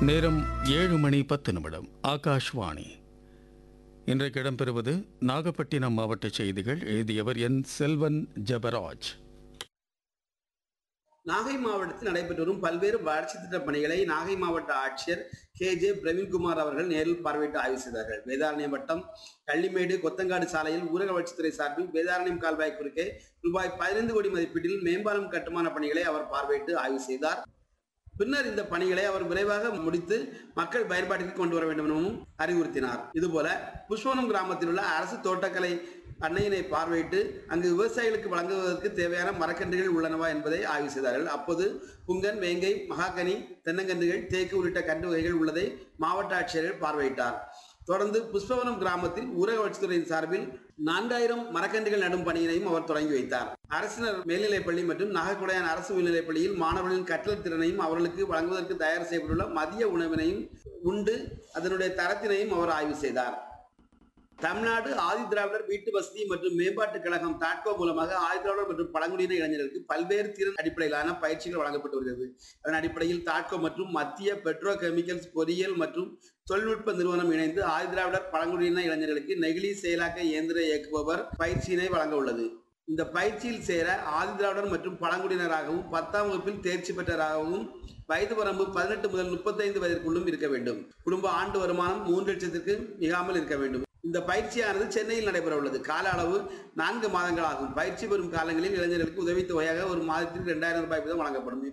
நேரம் ஏழு மணி பத்து நிமிடம் ஆகாஷ்வாணி இன்றைக்கு இடம்பெறுவது நாகப்பட்டினம் மாவட்ட செய்திகள் எழுதியவர் என் செல்வன் ஜெபராஜ் நாகை மாவட்டத்தில் நடைபெற்று வரும் பல்வேறு வளர்ச்சி திட்டப் பணிகளை நாகை மாவட்ட ஆட்சியர் கே ஜே பிரவீன்குமார் அவர்கள் நேரில் பார்வையிட்டு ஆய்வு செய்தார்கள் வேதாரண்யம் வட்டம் கள்ளிமேடு கொத்தங்காடு சாலையில் ஊரக வளர்ச்சித்துறை சார்பில் வேதாரண்யம் கால்வாய் குறுக்கே ரூபாய் பதினைந்து கோடி மதிப்பீட்டில் மேம்பாலம் கட்டுமான பணிகளை அவர் பார்வையிட்டு ஆய்வு செய்தார் பின்னர் இந்த பணிகளை அவர் விரைவாக முடித்து மக்கள் பயன்பாட்டிற்கு கொண்டு வர வேண்டும் எனவும் அறிவுறுத்தினார் இதுபோல புஷ்பவனம் கிராமத்தில் உள்ள அரசு தோட்டக்கலை பண்ணையினை பார்வையிட்டு அங்கு விவசாயிகளுக்கு வழங்குவதற்கு தேவையான மரக்கன்றுகள் உள்ளனவா என்பதை ஆய்வு செய்தார்கள் அப்போது புங்கன் வேங்கை மகாகனி தென்னங்கன்றுகள் தேக்கு உள்ளிட்ட கன்று வகைகள் உள்ளதை மாவட்ட ஆட்சியர்கள் பார்வையிட்டார் தொடர்ந்து புஷ்பவனம் கிராமத்தில் ஊரக வளர்ச்சித்துறையின் சார்பில் நான்காயிரம் மரக்கன்றுகள் நடும் பணியினையும் அவர் தொடங்கி வைத்தார் அரசினர் மேல்நிலைப்பள்ளி மற்றும் நாகக்குடையான் அரசு மேல்நிலைப்பள்ளியில் மாணவர்களின் கற்றல் திறனையும் அவர்களுக்கு வழங்குவதற்கு தயார் செய்யப்பட்டுள்ள மதிய உணவினையும் உண்டு அதனுடைய தரத்தினையும் அவர் ஆய்வு செய்தார் தமிழ்நாடு ஆதி திராவிடர் வீட்டு வசதி மற்றும் மேம்பாட்டுக் கழகம் தாட்கோ மூலமாக ஆதி திராவிடர் மற்றும் பழங்குடியின இளைஞர்களுக்கு பல்வேறு திறன் அடிப்படையிலான பயிற்சிகள் வழங்கப்பட்டு வருகிறது அதன் அடிப்படையில் தாட்கோ மற்றும் மத்திய பெட்ரோ கெமிக்கல்ஸ் பொறியியல் மற்றும் தொழில்நுட்ப நிறுவனம் இணைந்து ஆதி திராவிடர் பழங்குடியின இளைஞர்களுக்கு நெகிழி செயலாக்க இயந்திர இயக்குபவர் பயிற்சியினை வழங்க உள்ளது இந்த பயிற்சியில் சேர ஆதி திராவிடர் மற்றும் பழங்குடியினராகவும் பத்தாம் வகுப்பில் தேர்ச்சி பெற்றவராகவும் வயது வரம்பு பதினெட்டு முதல் முப்பத்தைந்து வயதிற்குள்ளும் இருக்க வேண்டும் குடும்ப ஆண்டு வருமானம் மூன்று லட்சத்திற்கு மிகாமல் இருக்க வேண்டும் இந்த பயிற்சியானது சென்னையில் நடைபெற உள்ளது கால அளவு நான்கு மாதங்கள் ஆகும் பயிற்சி பெறும் காலங்களில் இளைஞர்களுக்கு உதவித்தொகையாக ஒரு மாதத்திற்கு இரண்டாயிரம் ரூபாய் வீதம் வழங்கப்படும்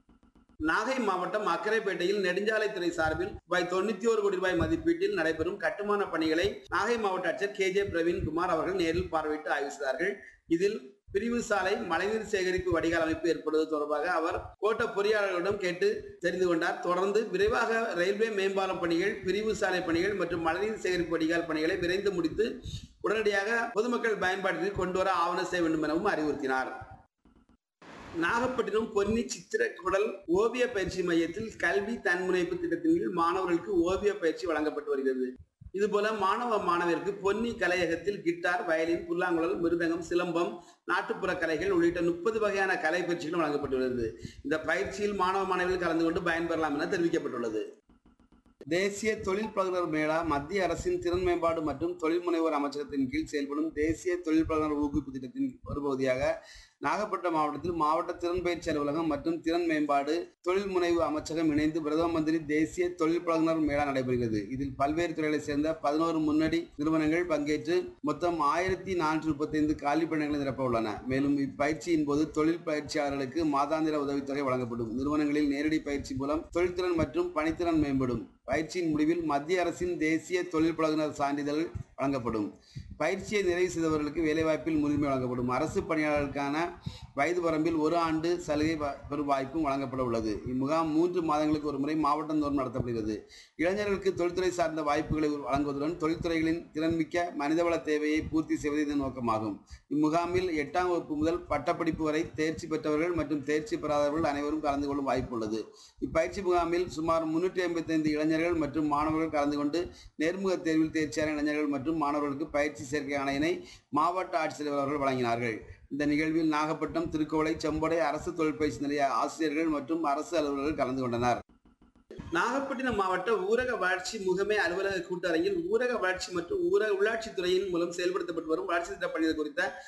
நாகை மாவட்டம் அக்கரைப்பேட்டையில் நெடுஞ்சாலைத்துறை சார்பில் ரூபாய் தொண்ணூத்தி ஒரு கோடி ரூபாய் மதிப்பீட்டில் நடைபெறும் கட்டுமான பணிகளை நாகை மாவட்ட ஆட்சியர் கே ஜே பிரவீன்குமார் அவர்கள் நேரில் பார்வையிட்டு ஆய்வு செய்தார்கள் இதில் பிரிவு சாலை மழைநீர் சேகரிப்பு வடிகால் அமைப்பு ஏற்படுவது தொடர்பாக அவர் கோட்ட பொறியாளர்களிடம் கேட்டு தெரிந்து கொண்டார் தொடர்ந்து விரைவாக ரயில்வே மேம்பாலம் பணிகள் பிரிவு சாலை பணிகள் மற்றும் மழைநீர் சேகரிப்பு வடிகால் பணிகளை விரைந்து முடித்து உடனடியாக பொதுமக்கள் பயன்பாட்டிற்கு கொண்டு வர ஆவணம் செய்ய வேண்டும் எனவும் அறிவுறுத்தினார் நாகப்பட்டினம் பொன்னி சித்திரக்குடல் ஓவிய பயிற்சி மையத்தில் கல்வி தன்முனைப்பு திட்டத்தின் கீழ் மாணவர்களுக்கு ஓவிய பயிற்சி வழங்கப்பட்டு வருகிறது இதுபோல மாணவ மாணவருக்கு பொன்னி கலையகத்தில் கிட்டார் வயலின் புல்லாங்குழல் மிருதங்கம் சிலம்பம் நாட்டுப்புற கலைகள் உள்ளிட்ட முப்பது வகையான கலை பயிற்சிகளும் வழங்கப்பட்டுள்ளது இந்த பயிற்சியில் மாணவ மாணவிகள் கலந்து கொண்டு பயன்பெறலாம் என தெரிவிக்கப்பட்டுள்ளது தேசிய தொழில் பழகுனர் மேளா மத்திய அரசின் திறன் மேம்பாடு மற்றும் தொழில் முனைவோர் அமைச்சகத்தின் கீழ் செயல்படும் தேசிய தொழில் பழகுனர் ஊக்குவிப்பு திட்டத்தின் ஒரு பகுதியாக நாகப்பட்டினம் மாவட்டத்தில் மாவட்ட திறன் பயிற்சி அலுவலகம் மற்றும் திறன் மேம்பாடு தொழில் முனைவு அமைச்சகம் இணைந்து பிரதம மந்திரி தேசிய தொழில் பழகுனர் மேளா நடைபெறுகிறது இதில் பல்வேறு துறைகளைச் சேர்ந்த பதினோரு முன்னணி நிறுவனங்கள் பங்கேற்று மொத்தம் ஆயிரத்தி நானூற்றி முப்பத்தைந்து காலி பணிகளை நிரப்ப உள்ளன மேலும் இப்பயிற்சியின் போது தொழில் பயிற்சியாளர்களுக்கு மாதாந்திர உதவித்தொகை வழங்கப்படும் நிறுவனங்களில் நேரடி பயிற்சி மூலம் தொழில்திறன் மற்றும் பணித்திறன் மேம்படும் பயிற்சியின் முடிவில் மத்திய அரசின் தேசிய தொழில் பழகுனர் சான்றிதழ் வழங்கப்படும் பயிற்சியை நிறைவு செய்தவர்களுக்கு வேலைவாய்ப்பில் முன்னுரிமை வழங்கப்படும் அரசு பணியாளர்களுக்கான வயது வரம்பில் ஒரு ஆண்டு சலுகை வ- பெறும் வாய்ப்பும் வழங்கப்பட உள்ளது இம்முகாம் மூன்று மாதங்களுக்கு ஒரு முறை மாவட்டந்தோறும் நடத்தப்படுகிறது இளைஞர்களுக்கு தொழில்துறை சார்ந்த வாய்ப்புகளை வழங்குவதுடன் தொழில்துறைகளின் திறன்மிக்க மனிதவள தேவையை பூர்த்தி செய்வது இதன் நோக்கமாகும் இம்முகாமில் எட்டாம் வகுப்பு முதல் பட்டப்படிப்பு வரை தேர்ச்சி பெற்றவர்கள் மற்றும் தேர்ச்சி பெறாதவர்கள் அனைவரும் கலந்து கொள்ளும் வாய்ப்பு உள்ளது இப்பயிற்சி முகாமில் சுமார் முன்னூற்றி ஐம்பத்தைந்து இளைஞர்கள் மற்றும் மாணவர்கள் கலந்து கொண்டு நேர்முக தேர்வில் தேர்ச்சியான இளைஞர்கள் மற்றும் மாணவர்களுக்கு பயிற்சி சேர்க்கை ஆணையினை மாவட்ட ஆட்சித்தலைவர் அவர்கள் வழங்கினார்கள் இந்த நிகழ்வில் நாகப்பட்டினம் திருக்கோளை செம்படை அரசு தொழில் பயிற்சி நிலைய ஆசிரியர்கள் மற்றும் அரசு அலுவலர்கள் கலந்து கொண்டனர் நாகப்பட்டினம் மாவட்ட ஊரக வளர்ச்சி முகமை அலுவலக கூட்டரங்கில் ஊரக வளர்ச்சி மற்றும் ஊரக உள்ளாட்சித் துறையின் மூலம் செயல்படுத்தப்பட்டு வரும் வளர்ச்சி திட்ட பணிகள் குறித்த